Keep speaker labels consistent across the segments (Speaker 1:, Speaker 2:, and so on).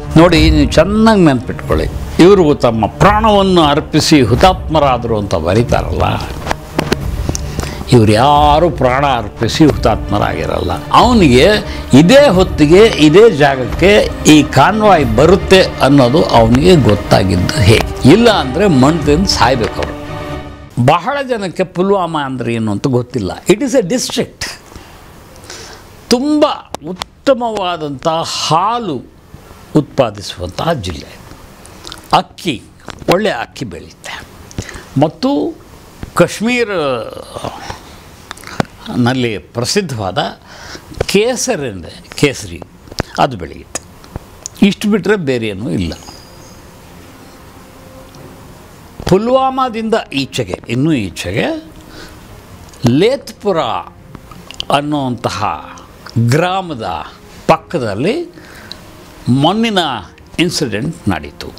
Speaker 1: ನೋಡಿ ನೀವು ಚೆನ್ನಾಗಿ ನೆನ್ಪಿಟ್ಕೊಳ್ಳಿ ಇವರು ತಮ್ಮ ಪ್ರಾಣವನ್ನು ಅರ್ಪಿಸಿ ಹುತಾತ್ಮರಾದರು ಅಂತ ಬರೀತಾರಲ್ಲ ಇವ್ರು ಯಾರು ಪ್ರಾಣ ಅರ್ಪಿಸಿ ಹುತಾತ್ಮರಾಗಿರಲ್ಲ ಅವನಿಗೆ ಇದೇ ಹೊತ್ತಿಗೆ ಇದೇ ಜಾಗಕ್ಕೆ ಈ ಕಾನ್ವಾಯ್ ಬರುತ್ತೆ ಅನ್ನೋದು ಅವನಿಗೆ ಗೊತ್ತಾಗಿದ್ದು ಹೇಗೆ ಇಲ್ಲ ಅಂದರೆ ಮಣ್ಣು ತಿಂದು ಸಾಯ್ಬೇಕು ಅವರು ಬಹಳ ಜನಕ್ಕೆ ಪುಲ್ವಾಮಾ ಅಂದರೆ ಏನು ಅಂತ ಗೊತ್ತಿಲ್ಲ ಇಟ್ ಈಸ್ ಎ ಡಿಸ್ಟ್ರಿಕ್ಟ್ ತುಂಬ ಉತ್ತಮವಾದಂಥ ಹಾಲು ಉತ್ಪಾದಿಸುವಂತಹ ಜಿಲ್ಲೆ ಅಕ್ಕಿ ಒಳ್ಳೆಯ ಅಕ್ಕಿ ಬೆಳೆಯುತ್ತೆ ಮತ್ತು ಕಾಶ್ಮೀರ ನಲ್ಲಿ ಪ್ರಸಿದ್ಧವಾದ ಕೇಸರಿಂದ ಕೇಸರಿ ಅದು ಬೆಳೆಯುತ್ತೆ ಇಷ್ಟು ಬಿಟ್ಟರೆ ಬೇರೇನೂ ಇಲ್ಲ ಪುಲ್ವಾಮಾದಿಂದ ಈಚೆಗೆ ಇನ್ನೂ ಈಚೆಗೆ ಲೇತ್ಪುರ ಅನ್ನುವಂತಹ ಗ್ರಾಮದ ಪಕ್ಕದಲ್ಲಿ ಮೊನ್ನಿನ ಇನ್ಸಿಡೆಂಟ್ ನಡೀತು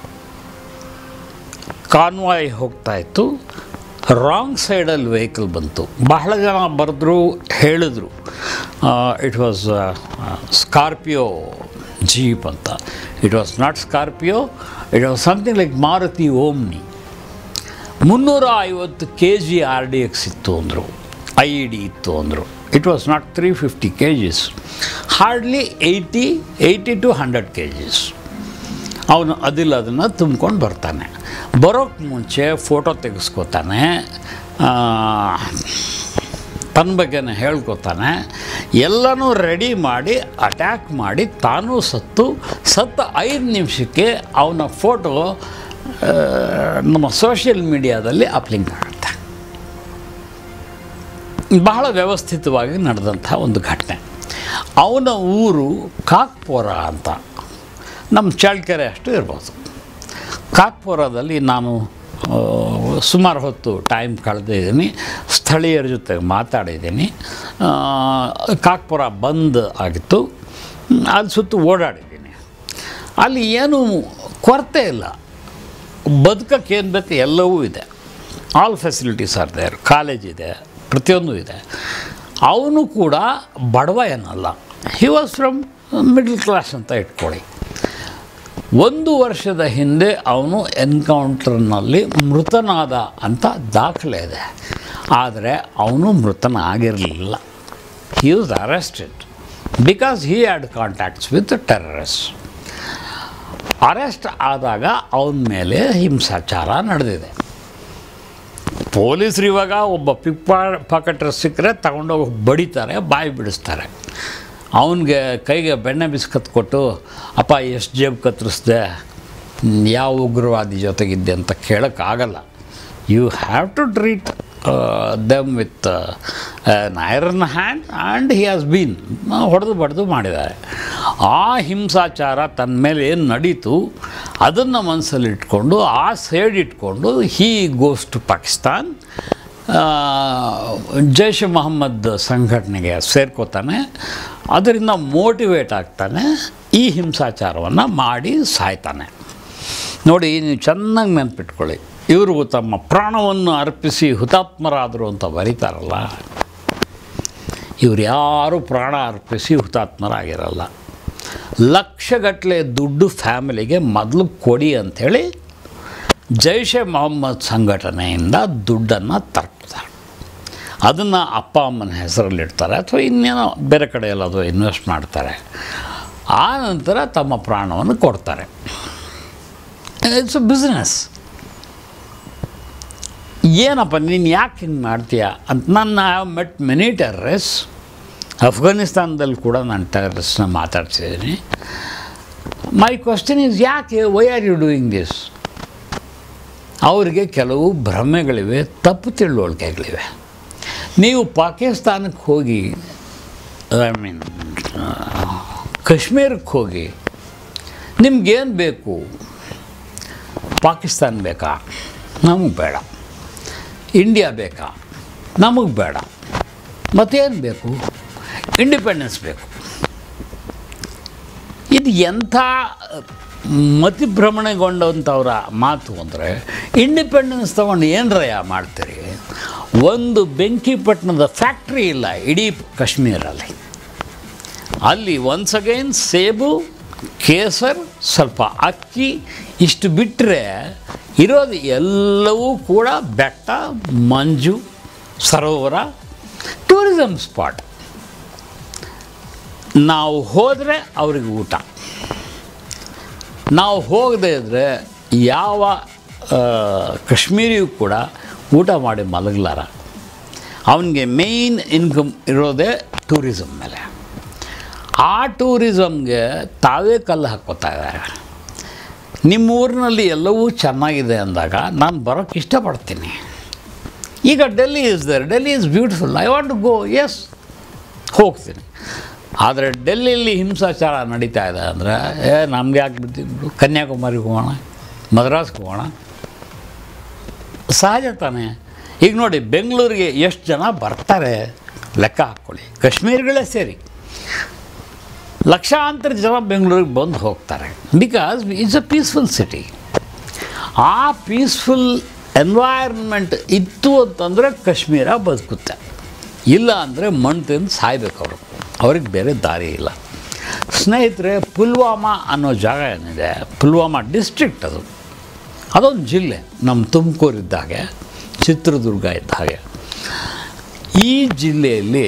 Speaker 1: ಕಾನ್ವಾಯ್ ಹೋಗ್ತಾ ಇತ್ತು ರಾಂಗ್ ಸೈಡಲ್ಲಿ ವೆಹಿಕಲ್ ಬಂತು ಬಹಳ ಜನ ಬರೆದ್ರು ಹೇಳಿದ್ರು ಇಟ್ ವಾಸ್ ಸ್ಕಾರ್ಪಿಯೋ ಜೀಪ್ ಅಂತ it was not Scorpio it was something like Maruti Omni ಮುನ್ನೂರ ಐವತ್ತು K G R D X ಇತ್ತು ಅಂದರು ಐ ಇ ಡಿ ಇತ್ತು ಅಂದರು it was not three fifty K Gs hardly eighty eighty to hundred K Gs ಅವನು ಅದಿಲ್ಲ ಅದನ್ನು ತುಂಬ್ಕೊಂಡು ಬರ್ತಾನೆ ಬರೋಕ್ಕೆ ಮುಂಚೆ ಫೋಟೋ ತೆಗೆಸ್ಕೋತಾನೆ ಆ, ತನ್ನ ಬಗ್ಗೆನೇ ಹೇಳ್ಕೊತಾನೆ ಎಲ್ಲನೂ ರೆಡಿ ಮಾಡಿ ಅಟ್ಯಾಕ್ ಮಾಡಿ ತಾನೂ ಸತ್ತು ಸತ್ತ ಐದು ನಿಮಿಷಕ್ಕೆ ಅವನ ಫೋಟೋ ಆ, ನಮ್ಮ ಸೋಷಿಯಲ್ ಮೀಡಿಯಾದಲ್ಲಿ ಅಪ್ಲಿಂಕ್ ಆಗುತ್ತೆ ಬಹಳ ವ್ಯವಸ್ಥಿತವಾಗಿ ನಡೆದಂಥ ಒಂದು ಘಟನೆ ಅವನ ಊರು ಕಾಕ್ಪೋರ ಅಂತ ನಮ್ಮ ಚಳ್ಳಕೆರೆ ಅಷ್ಟು ಇರ್ಬೋದು ಕಾಕ್ಪುರದಲ್ಲಿ ನಾನು ಆ, ಸುಮಾರು ಹೊತ್ತು ಟೈಮ್ ಕಳೆದಿದ್ದೀನಿ ಸ್ಥಳೀಯರ ಜೊತೆಗೆ ಮಾತಾಡಿದ್ದೀನಿ ಆ, ಕಾಕ್ಪುರ ಬಂದ್ ಆಗಿತ್ತು ಅಲ್ಲಿ ಸುತ್ತು ಓಡಾಡಿದ್ದೀನಿ ಅಲ್ಲಿ ಏನು ಕೊರತೆ ಇಲ್ಲ ಬದುಕಕ್ಕೆ ಏನು ಬೇಕು ಎಲ್ಲವೂ ಇದೆ all facilities are there college ಇದೆ ಪ್ರತಿಯೊಂದು ಇದೆ ಅವನು ಕೂಡ ಬಡವ ಏನಲ್ಲ he was from middle class ಅಂತ ಇಟ್ಕೊಳ್ಳಿ ಒಂದು ವರ್ಷದ ಹಿಂದೆ ಅವನು ಎನ್ಕೌಂಟರ್ನಲ್ಲಿ ಮೃತನಾದ ಅಂತ ದಾಖಲೆ ಇದೆ ಆದರೆ ಅವನು ಮೃತನಾಗಿರಲಿಲ್ಲ he was arrested because he had contacts with terrorist arrest ಆದಾಗ ಅವನ ಮೇಲೆ ಹಿಂಸಾಚಾರ ನಡೆದಿದೆ ಪೊಲೀಸರು ಇವಾಗ ಒಬ್ಬ ಪಿಕ್ ಪಾಕೆಟ್ರ್ ಸಿಕ್ಕರೆ ತಗೊಂಡೋಗಿ ಬಡಿತಾರೆ ಬಾಯಿ ಬಿಡಿಸ್ತಾರೆ ಅವನಿಗೆ ಕೈಗೆ ಬೆಣ್ಣೆ ಬಿಸ್ಕತ್ ಕೊಟ್ಟು ಅಪ್ಪ ಎಷ್ಟು ಜೇಬು ಕತ್ತರಿಸ್ದೆ ಯಾವ ಉಗ್ರವಾದಿ ಜೊತೆಗಿದ್ದೆ ಅಂತ ಕೇಳೋಕ್ಕಾಗಲ್ಲ you have to treat them with an iron hand and he has been ಹೊಡೆದು ಬಡ್ದು ಮಾಡಿದ್ದಾರೆ ಆ ಹಿಂಸಾಚಾರ ತನ್ನ ಮೇಲೆ ಏನು ನಡೀತು ಅದನ್ನು ಮನಸ್ಸಲ್ಲಿ ಇಟ್ಕೊಂಡು ಆ ಸೈಡ್ ಇಟ್ಕೊಂಡು ಹೀ ಗೋಸ್ ಟು ಪಾಕಿಸ್ತಾನ್ ಆ, ಜೈಷ್ ಮೊಹಮ್ಮದ್ ಸಂಘಟನೆಗೆ ಸೇರ್ಕೋತಾನೆ ಅದರಿಂದ ಮೋಟಿವೇಟ್ ಆಗ್ತಾನೆ ಈ ಹಿಂಸಾಚಾರವನ್ನು ಮಾಡಿ ಸಾಯ್ತಾನೆ ನೋಡಿ ನೀವು ಚೆನ್ನಾಗಿ ನೆನ್ಪಿಟ್ಕೊಳ್ಳಿ ಇವರು ತಮ್ಮ ಪ್ರಾಣವನ್ನು ಅರ್ಪಿಸಿ ಹುತಾತ್ಮರಾದರು ಅಂತ ಬರೀತಾರಲ್ಲ ಇವ್ರು ಯಾರು ಪ್ರಾಣ ಅರ್ಪಿಸಿ ಹುತಾತ್ಮರಾಗಿರಲ್ಲ ಲಕ್ಷಗಟ್ಟಲೆ ದುಡ್ಡು ಫ್ಯಾಮಿಲಿಗೆ ಮೊದಲು ಕೊಡಿ ಅಂಥೇಳಿ ಜೈಷೆ ಮೊಹಮ್ಮದ್ ಸಂಘಟನೆಯಿಂದ ದುಡ್ಡನ್ನು ತರ್ತಾರೆ ಅದನ್ನು ಅಪ್ಪ ಅಮ್ಮನ ಹೆಸರಲ್ಲಿಡ್ತಾರೆ ಅಥವಾ ಇನ್ನೇನೋ ಬೇರೆ ಕಡೆ ಎಲ್ಲಾದರೂ ಇನ್ವೆಸ್ಟ್ ಮಾಡ್ತಾರೆ ಆ ನಂತರ ತಮ್ಮ ಪ್ರಾಣವನ್ನು ಕೊಡ್ತಾರೆ ಇಟ್ಸ್ ಅ ಬಿಸ್ನೆಸ್ ಏನಪ್ಪ ನೀನು ಯಾಕೆ ಹಿಂಗೆ ಮಾಡ್ತೀಯ ಅಂತ ನಾನು I have met many terrorist ಅಫ್ಘಾನಿಸ್ತಾನದಲ್ಲಿ ಕೂಡ ನಾನು ಟೆರ್ರರಿಸ್ಟ್ನ ಮಾತಾಡ್ತಿದ್ದೀನಿ ಮೈ ಕ್ವಶನ್ ಈಸ್ ಯಾಕೆ why are you doing this ಅವರಿಗೆ ಕೆಲವು ಭ್ರಮೆಗಳಿವೆ ತಪ್ಪು ತಿಳುವಳಿಕೆಗಳಿವೆ ನೀವು ಪಾಕಿಸ್ತಾನಕ್ಕೆ ಹೋಗಿ ಐ ಮೀನ್ ಕಾಶ್ಮೀರಕ್ಕೆ ಹೋಗಿ ನಿಮ್ಗೇನು ಬೇಕು ಪಾಕಿಸ್ತಾನ ಬೇಕಾ ನಮಗೆ ಬೇಡ ಇಂಡಿಯಾ ಬೇಕಾ ನಮಗೆ ಬೇಡ ಮತ್ತೇನು ಬೇಕು ಇಂಡಿಪೆಂಡೆನ್ಸ್ ಬೇಕು ಇದು ಎಂಥ ಮತಿಭ್ರಮಣೆಗೊಂಡಂಥವ್ರ ಮಾತು ಅಂದರೆ ಇಂಡಿಪೆಂಡೆನ್ಸ್ ತೊಗೊಂಡು ಏನರಯ್ಯ ಮಾಡ್ತೀರಿ ಒಂದು ಬೆಂಕಿಪಟ್ಟಣದ ಫ್ಯಾಕ್ಟ್ರಿ ಇಲ್ಲ ಇಡೀ ಕಾಶ್ಮೀರಲ್ಲಿ ಅಲ್ಲಿ ಒನ್ಸ್ ಅಗೈನ್ ಸೇಬು ಕೇಸರ್ ಸ್ವಲ್ಪ ಅಕ್ಕಿ ಇಷ್ಟು ಬಿಟ್ಟರೆ ಇರೋದು ಎಲ್ಲವೂ ಕೂಡ ಬೆಟ್ಟ ಮಂಜು ಸರೋವರ ಟೂರಿಸಮ್ ಸ್ಪಾಟ್ ನಾವು ಹೋದರೆ ಅವ್ರಿಗೆ ಊಟ ನಾವು ಹೋಗದೇ ಇದ್ದರೆ ಯಾವ ಆ, ಕಾಶ್ಮೀರಿಯೂ ಕೂಡ ಊಟ ಮಾಡಿ ಮಲಗಲಾರ ಅವನಿಗೆ ಮೇಯ್ನ್ ಇನ್ಕಮ್ ಇರೋದೇ ಟೂರಿಸಮ್ ಮೇಲೆ ಆ ಟೂರಿಸಮ್ಗೆ ತಾವೇ ಕಲ್ಲು ಹಾಕ್ಕೋತಾ ಇದ್ದಾರೆ ನಿಮ್ಮ ಊರಿನಲ್ಲಿ ಎಲ್ಲವೂ ಚೆನ್ನಾಗಿದೆ ಅಂದಾಗ ನಾನು ಬರೋಕ್ಕೆ ಇಷ್ಟಪಡ್ತೀನಿ ಈಗ Delhi is there Delhi is beautiful I want to go yes ಹೋಗ್ತೀನಿ ಆದರೆ ಡೆಲ್ಲಿಯಲ್ಲಿ ಹಿಂಸಾಚಾರ ನಡೀತಾ ಇದೆ ಅಂದರೆ ಏ ನಮಗೆ ಯಾಕೆ ಬಿಡ್ತಿದ್ರು ಕನ್ಯಾಕುಮಾರಿಗೆ ಹೋಗೋಣ ಮದ್ರಾಸ್ಗೆ ಹೋಗೋಣ ಸಹಜ ತಾನೇ ಈಗ ನೋಡಿ ಬೆಂಗಳೂರಿಗೆ ಎಷ್ಟು ಜನ ಬರ್ತಾರೆ ಲೆಕ್ಕ ಹಾಕ್ಕೊಳ್ಳಿ ಕಾಶ್ಮೀರಿಗಳೇ ಸೇರಿ ಲಕ್ಷಾಂತರ ಜನ ಬೆಂಗಳೂರಿಗೆ ಬಂದು ಹೋಗ್ತಾರೆ because it's a peaceful city a peaceful environment ಇತ್ತು ಅಂತಂದರೆ ಕಾಶ್ಮೀರ ಬದುಕುತ್ತೆ ಇಲ್ಲ ಅಂದರೆ ಮಣ್ಣು ತಿಂದು ಸಾಯ್ಬೇಕು ಅವರು ಅವ್ರಿಗೆ ಬೇರೆ ದಾರಿ ಇಲ್ಲ ಸ್ನೇಹಿತರೆ ಪುಲ್ವಾಮಾ ಅನ್ನೋ ಜಾಗ ಏನಿದೆ ಪುಲ್ವಾಮಾ ಡಿಸ್ಟ್ರಿಕ್ಟ್ ಅದು ಅದೊಂದು ಜಿಲ್ಲೆ ನಮ್ಮ ತುಮಕೂರು ಇದ್ದ ಹಾಗೆ ಚಿತ್ರದುರ್ಗ ಇದ್ದ ಹಾಗೆ ಈ ಜಿಲ್ಲೆಯಲ್ಲಿ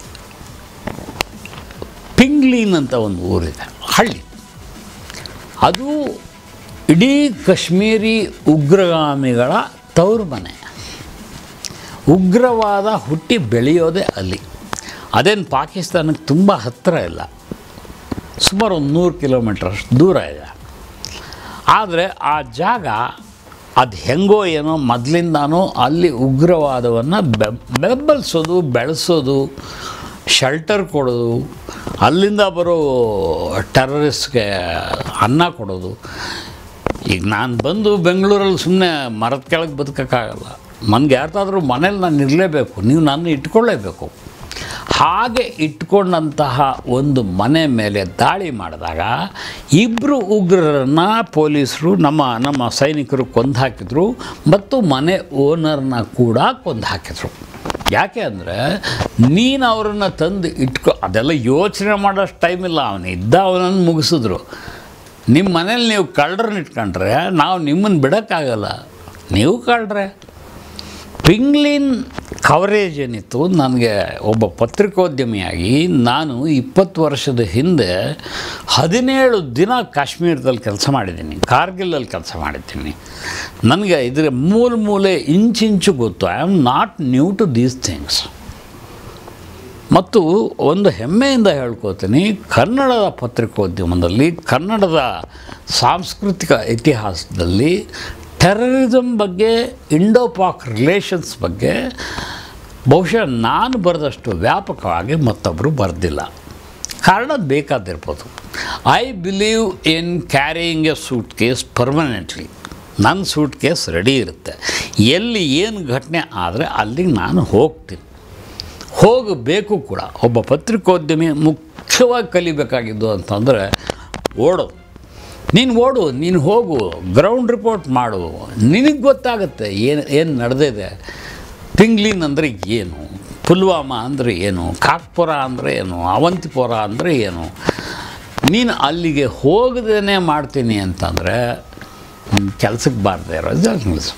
Speaker 1: ಪಿಂಗ್ಲೀನ್ ಅಂತ ಒಂದು ಊರಿದೆ ಹಳ್ಳಿ ಅದು ಇಡೀ ಕಾಶ್ಮೀರಿ ಉಗ್ರಗಾಮಿಗಳ ತವರು ಮನೆ ಉಗ್ರವಾದ ಹುಟ್ಟಿ ಬೆಳೆಯೋದೇ ಅಲ್ಲಿ ಅದೇನು ಪಾಕಿಸ್ತಾನಕ್ಕೆ ತುಂಬ ಹತ್ತಿರ ಇಲ್ಲ ಸುಮಾರು ಒಂದು ನೂರು ಕಿಲೋಮೀಟ್ರ್ ಅಷ್ಟು ದೂರ ಇದೆ ಆದರೆ ಆ ಜಾಗ ಅದು ಹೆಂಗೋ ಏನೋ ಮೊದಲಿಂದಾನೂ ಅಲ್ಲಿ ಉಗ್ರವಾದವನ್ನು ಬೆ ಬೆಂಬಲಿಸೋದು ಬೆಳೆಸೋದು ಶೆಲ್ಟರ್ ಕೊಡೋದು ಅಲ್ಲಿಂದ ಬರೋ ಟೆರರಿಸ್ಟ್ಗೆ ಅನ್ನ ಕೊಡೋದು ಈಗ ನಾನು ಬಂದು ಬೆಂಗಳೂರಲ್ಲಿ ಸುಮ್ಮನೆ ಮರದ ಕೆಳಗೆ ಬದುಕೋಕ್ಕಾಗಲ್ಲ ನನಗೆ ಯಾರ್ದಾದ್ರೂ ಮನೇಲಿ ನಾನು ಇರಲೇಬೇಕು ನೀವು ನನ್ನ ಇಟ್ಕೊಳ್ಳೇಬೇಕು ಹಾಗೆ ಇಟ್ಕೊಂಡಂತಹ ಒಂದು ಮನೆ ಮೇಲೆ ದಾಳಿ ಮಾಡಿದಾಗ ಇಬ್ಬರು ಉಗ್ರರನ್ನು ಪೊಲೀಸರು ನಮ್ಮ ನಮ್ಮ ಸೈನಿಕರು ಕೊಂದು ಹಾಕಿದ್ರು ಮತ್ತು ಮನೆ ಓನರ್ನ ಕೂಡ ಕೊಂದು ಹಾಕಿದ್ರು ಯಾಕೆ ಅಂದರೆ ನೀನು ಅವರನ್ನು ತಂದು ಇಟ್ಕೊ ಅದೆಲ್ಲ ಯೋಚನೆ ಮಾಡೋಷ್ಟು ಟೈಮ್ ಇಲ್ಲ ಅವನು ಇದ್ದ ಅವನನ್ನು ಮುಗಿಸಿದ್ರು ನಿಮ್ಮ ಮನೇಲಿ ನೀವು ಕಳ್ಳರನ್ನ ಇಟ್ಕೊಂಡ್ರೆ ನಾವು ನಿಮ್ಮನ್ನು ಬಿಡೋಕ್ಕಾಗಲ್ಲ ನೀವು ಕಳ್ರೆ ಪಿಂಗ್ಲಿನ್ ಕವರೇಜ್ ಏನಿತ್ತು ನನಗೆ ಒಬ್ಬ ಪತ್ರಿಕೋದ್ಯಮಿಯಾಗಿ ನಾನು ಇಪ್ಪತ್ತು ವರ್ಷದ ಹಿಂದೆ ಹದಿನೇಳು ದಿನ ಕಾಶ್ಮೀರದಲ್ಲಿ ಕೆಲಸ ಮಾಡಿದ್ದೀನಿ ಕಾರ್ಗಿಲಲ್ಲಿ ಕೆಲಸ ಮಾಡಿದ್ದೀನಿ ನನಗೆ ಇದರ ಮೂಲ ಮೂಲೆ ಇಂಚಿಂಚು ಗೊತ್ತು I am not new to these things ಮತ್ತು ಒಂದು ಹೆಮ್ಮೆಯಿಂದ ಹೇಳ್ಕೊತೀನಿ ಕನ್ನಡದ ಪತ್ರಿಕೋದ್ಯಮದಲ್ಲಿ ಕನ್ನಡದ ಸಾಂಸ್ಕೃತಿಕ ಇತಿಹಾಸದಲ್ಲಿ ಟೆರರಿಸಮ್ ಬಗ್ಗೆ ಇಂಡೋ ಪಾಕ್ ರಿಲೇಷನ್ಸ್ ಬಗ್ಗೆ ಬಹುಶಃ ನಾನು ಬರೆದಷ್ಟು ವ್ಯಾಪಕವಾಗಿ ಮತ್ತೊಬ್ಬರು ಬರೆದಿಲ್ಲ ಕಾರಣ ಬೇಕಾದಿರ್ಬೋದು I believe in carrying a suitcase permanently ನನ್ನ ಸೂಟ್ ಕೇಸ್ ರೆಡಿ ಇರುತ್ತೆ ಎಲ್ಲಿ ಏನು ಘಟನೆ ಆದರೆ ಅಲ್ಲಿಗೆ ನಾನು ಹೋಗ್ತೀನಿ ಹೋಗಬೇಕು ಕೂಡ ಒಬ್ಬ ಪತ್ರಿಕೋದ್ಯಮಿ ಮುಖ್ಯವಾಗಿ ಕಲಿಬೇಕಾಗಿದ್ದು ಅಂತಂದರೆ ಓಡೋದು ನೀನು ಓಡು ನೀನು ಹೋಗು ಗ್ರೌಂಡ್ ರಿಪೋರ್ಟ್ ಮಾಡು ನಿನಗೆ ಗೊತ್ತಾಗುತ್ತೆ ಏನು ಏನು ನಡೆದಿದೆ ಪಿಂಗ್ಲಿನ್ ಅಂದರೆ ಏನು ಪುಲ್ವಾಮಾ ಅಂದರೆ ಏನು ಕಾಕ್ಪುರ ಅಂದರೆ ಏನು ಅವಂತಿಪುರ ಅಂದರೆ ಏನು ನೀನು ಅಲ್ಲಿಗೆ ಹೋಗದೇ ಮಾಡ್ತೀನಿ ಅಂತಂದರೆ ಕೆಲಸಕ್ಕೆ ಬಾರದೇ ಇರೋ ಜರ್ನಲಿಸಮ್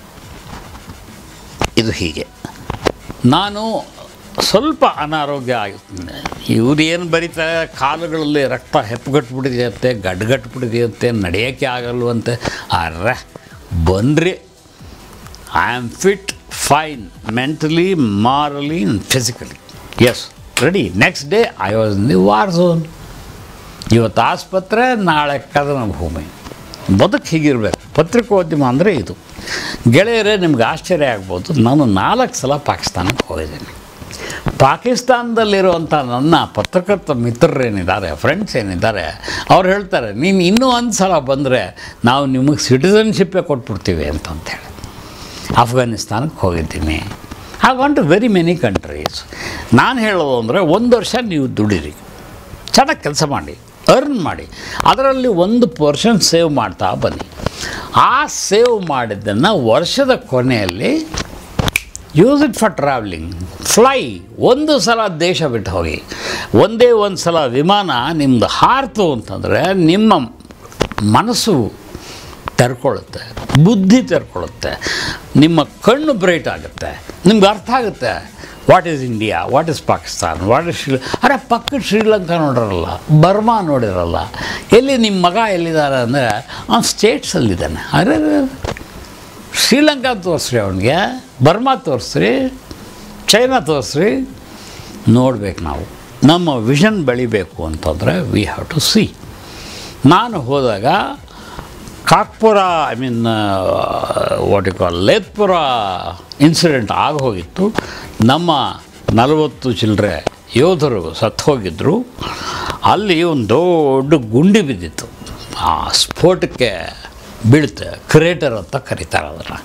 Speaker 1: ಇದು ಹೀಗೆ ನಾನು ಸ್ವಲ್ಪ ಅನಾರೋಗ್ಯ ಆಗುತ್ತೆ ಇವ್ರು ಏನು ಬರೀತಾರೆ ಕಾಲುಗಳಲ್ಲಿ ರಕ್ತ ಹೆಪ್ಪುಗಟ್ಬಿಟ್ಟಿದೆಯಂತೆ ಗಡ್ಗಟ್ಬಿಟ್ಟಿದೆಯಂತೆ ನಡೆಯೋಕ್ಕೆ ಆಗಲ್ವಂತೆ ಅರ್ರೆ ಬನ್ರಿ I am fit fine mentally morally physically yes ready next day I was in the war zone ಇವತ್ತು ಆಸ್ಪತ್ರೆ ನಾಳೆ ಕದನ ಭೂಮಿ ಬದುಕು ಹೀಗಿರಬೇಕು ಪತ್ರಿಕೋದ್ಯಮ ಅಂದರೆ ಇದು ಗೆಳೆಯರೇ ನಿಮ್ಗೆ ಆಶ್ಚರ್ಯ ಆಗ್ಬೋದು ನಾನು ನಾಲ್ಕು ಸಲ ಪಾಕಿಸ್ತಾನಕ್ಕೆ ಹೋಗಿದ್ದೀನಿ ಪಾಕಿಸ್ತಾನದಲ್ಲಿರುವಂಥ ನನ್ನ ಪತ್ರಕರ್ತ ಮಿತ್ರರೇನಿದ್ದಾರೆ ಫ್ರೆಂಡ್ಸ್ ಏನಿದ್ದಾರೆ ಅವ್ರು ಹೇಳ್ತಾರೆ ನೀನು ಇನ್ನೂ ಒಂದು ಸಲ ಬಂದರೆ ನಾವು ನಿಮಗೆ ಸಿಟಿಸನ್ಶಿಪ್ಪೇ ಕೊಟ್ಬಿಡ್ತೀವಿ ಅಂತಂತೇಳಿ ಅಫ್ಘಾನಿಸ್ತಾನಕ್ಕೆ ಹೋಗಿದ್ದೀನಿ I want to very many countries ನಾನು ಹೇಳೋದು ಅಂದರೆ ಒಂದು ವರ್ಷ ನೀವು ದುಡೀರಿ ಚೆನ್ನಾಗಿ ಕೆಲಸ ಮಾಡಿ ಅರ್ನ್ ಮಾಡಿ ಅದರಲ್ಲಿ ಒಂದು ಪರ್ಸೆಂಟ್ ಸೇವ್ ಮಾಡ್ತಾ ಬನ್ನಿ ಆ ಸೇವ್ ಮಾಡಿದ್ದನ್ನು ವರ್ಷದ ಕೊನೆಯಲ್ಲಿ use it for travelling fly ಒಂದು ಸಲ ದೇಶ ಬಿಟ್ಟು ಹೋಗಿ ಒಂದೇ ಒಂದು ಸಲ ವಿಮಾನ ನಿಮ್ಮದು ಹಾರ್ತು ಅಂತಂದರೆ ನಿಮ್ಮ ಮನಸ್ಸು ತೆರ್ಕೊಳ್ಳುತ್ತೆ ಬುದ್ಧಿ ತೆರ್ಕೊಳ್ಳುತ್ತೆ ನಿಮ್ಮ ಕಣ್ಣು ಬ್ರೈಟ್ ಆಗುತ್ತೆ ನಿಮ್ಗೆ ಅರ್ಥ ಆಗುತ್ತೆ what is India what is Pakistan what is Sri ಅರೆ ಪಕ್ಕದ ಶ್ರೀಲಂಕಾ ನೋಡಿರಲ್ಲ ಬರ್ಮಾ ನೋಡಿರಲ್ಲ ಎಲ್ಲಿ ನಿಮ್ಮ ಮಗ ಎಲ್ಲಿದ್ದಾರೆ ಅಂದರೆ ಅವ್ನು ಸ್ಟೇಟ್ಸಲ್ಲಿದ್ದಾನೆ ಅರೆ ಶ್ರೀಲಂಕಾ ತೋರಿಸ್ರಿ ಅವನಿಗೆ ಬರ್ಮಾ ತೋರಿಸ್ರಿ ಚೈನಾ ತೋರಿಸ್ರಿ ನೋಡ್ಬೇಕು ನಾವು ನಮ್ಮ ವಿಷನ್ ಬೆಳಿಬೇಕು ಅಂತಂದರೆ ವಿ ಹ್ಯಾವ್ ಟು ಸಿ ನಾನು ಹೋದಾಗ Kakpora I mean what you call Lethpora incident ಆಗಿ ಹೋಗಿತ್ತು ನಮ್ಮ ನಲವತ್ತು ಚಿಲ್ಲರೆ ಯೋಧರು ಸತ್ತು ಹೋಗಿದ್ದರು ಅಲ್ಲಿ ಒಂದು ದೊಡ್ಡ ಗುಂಡಿ ಬಿದ್ದಿತ್ತು ಆ ಸ್ಫೋಟಕ್ಕೆ ಬೀಳುತ್ತೆ ಕ್ರೇಟರ್ ಅಂತ ಕರೀತಾರೆ ಅದನ್ನು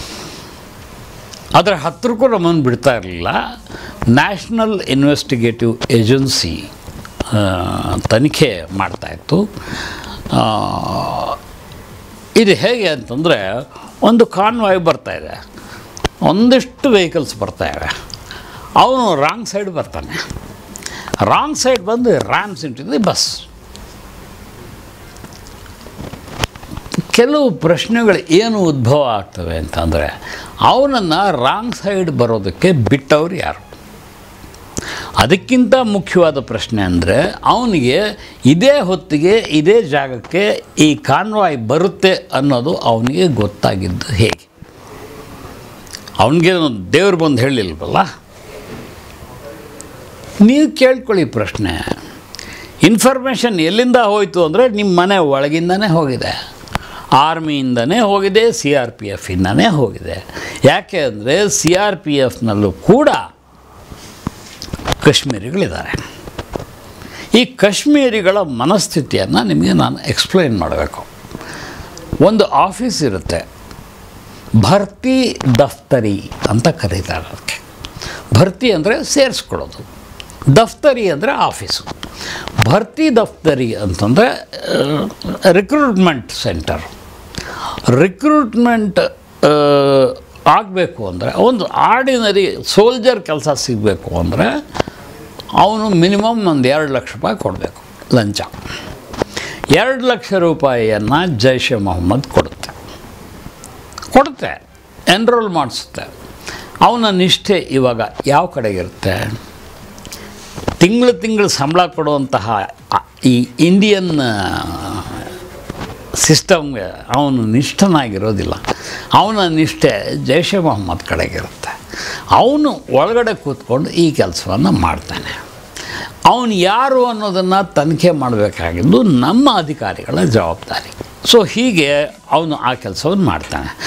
Speaker 1: ಅದರ ಹತ್ತಿರಕ್ಕೂ ನಮ್ಮನ್ನು ಬಿಡ್ತಾ ಇರಲಿಲ್ಲ ನ್ಯಾಷನಲ್ ಇನ್ವೆಸ್ಟಿಗೇಟಿವ್ ಏಜೆನ್ಸಿ ತನಿಖೆ ಮಾಡ್ತಾಯಿತ್ತು ಇದು ಹೇಗೆ ಅಂತಂದರೆ ಒಂದು ಕಾನ್ವಾಯ್ ಬರ್ತಾಯಿದೆ ಒಂದಿಷ್ಟು ವೆಹಿಕಲ್ಸ್ ಬರ್ತಾಯಿವೆ ಅವನು ರಾಂಗ್ ಸೈಡ್ ಬರ್ತಾನೆ ರಾಂಗ್ ಸೈಡ್ ಬಂದು ರ್ಯಾಮ್ಸ್ ಇಂಟಿದೆ ಬಸ್ ಕೆಲವು ಪ್ರಶ್ನೆಗಳು ಏನು ಉದ್ಭವ ಆಗ್ತವೆ ಅಂತಂದರೆ ಅವನನ್ನು ರಾಂಗ್ ಸೈಡ್ ಬರೋದಕ್ಕೆ ಬಿಟ್ಟವ್ರು ಯಾರು ಅದಕ್ಕಿಂತ ಮುಖ್ಯವಾದ ಪ್ರಶ್ನೆ ಅಂದರೆ ಅವನಿಗೆ ಇದೇ ಹೊತ್ತಿಗೆ ಇದೇ ಜಾಗಕ್ಕೆ ಈ ಕಾನ್ವಾಯ್ ಬರುತ್ತೆ ಅನ್ನೋದು ಅವನಿಗೆ ಗೊತ್ತಾಗಿದ್ದು ಹೇಗೆ ಅವನಿಗೆ ದೇವ್ರು ಬಂದು ಹೇಳಿಲ್ವಲ್ಲ ನೀವು ಕೇಳ್ಕೊಳ್ಳಿ ಪ್ರಶ್ನೆ ಇನ್ಫಾರ್ಮೇಷನ್ ಎಲ್ಲಿಂದ ಹೋಯಿತು ಅಂದರೆ ನಿಮ್ಮ ಮನೆ ಒಳಗಿಂದನೇ ಹೋಗಿದೆ ಆರ್ಮಿಯಿಂದನೇ ಹೋಗಿದೆ ಸಿ ಆರ್ ಪಿ ಎಫಿಂದನೇ ಹೋಗಿದೆ ಯಾಕೆ ಅಂದರೆ ಸಿ ಆರ್ ಪಿ ಎಫ್ನಲ್ಲೂ ಕೂಡ ಕಾಶ್ಮೀರಿಗಳಿದ್ದಾರೆ ಈ ಕಾಶ್ಮೀರಿಗಳ ಮನಸ್ಥಿತಿಯನ್ನು ನಿಮಗೆ ನಾನು ಎಕ್ಸ್ಪ್ಲೈನ್ ಮಾಡಬೇಕು ಒಂದು ಆಫೀಸ್ ಇರುತ್ತೆ ಭರ್ತಿ ದಫ್ತರಿ ಅಂತ ಕರೀತಾರೆ ಅದಕ್ಕೆ ಭರ್ತಿ ಅಂದರೆ ಸೇರಿಸ್ಕೊಳ್ಳೋದು ದಫ್ತರಿ ಅಂದರೆ ಆಫೀಸು ಭರ್ತಿ ದಫ್ತರಿ ಅಂತಂದರೆ ರಿಕ್ರೂಟ್ಮೆಂಟ್ ಸೆಂಟರ್ ರಿಕ್ರೂಟ್ಮೆಂಟ್ ಆಗಬೇಕು ಅಂದರೆ ಒಂದು ಆರ್ಡಿನರಿ ಸೋಲ್ಜರ್ ಕೆಲಸ ಸಿಗಬೇಕು ಅಂದರೆ ಅವನು ಮಿನಿಮಮ್ ಒಂದು ಎರಡು ಲಕ್ಷ ರೂಪಾಯಿ ಕೊಡಬೇಕು ಲಂಚ ಎರಡು ಲಕ್ಷ ರೂಪಾಯಿಯನ್ನು ಜೈಷೆ ಮೊಹಮ್ಮದ್ ಕೊಡುತ್ತೆ ಕೊಡುತ್ತೆ ಎನ್ರೋಲ್ ಮಾಡಿಸುತ್ತೆ ಅವನ ನಿಷ್ಠೆ ಇವಾಗ ಯಾವ ಕಡೆಗಿರುತ್ತೆ ತಿಂಗಳು ತಿಂಗಳು ಸಂಬಳ ಕೊಡುವಂತಹ ಆ- ಈ ಇಂಡಿಯನ್ ಸಿಸ್ಟಮ್ಗೆ ಅವನು ನಿಷ್ಠನಾಗಿರೋದಿಲ್ಲ ಅವನ ನಿಷ್ಠೆ ಜೈಷೆ ಮೊಹಮ್ಮದ್ ಕಡೆಗಿರುತ್ತೆ ಅವನು ಒಳಗಡೆ ಕೂತ್ಕೊಂಡು ಈ ಕೆಲಸವನ್ನು ಮಾಡ್ತಾನೆ ಅವನು ಯಾರು ಅನ್ನೋದನ್ನು ತನಿಖೆ ಮಾಡಬೇಕಾಗಿದ್ದು ನಮ್ಮ ಅಧಿಕಾರಿಗಳ ಜವಾಬ್ದಾರಿ ಸೊ ಹೀಗೆ ಅವನು ಆ ಕೆಲಸವನ್ನು ಮಾಡ್ತಾನೆ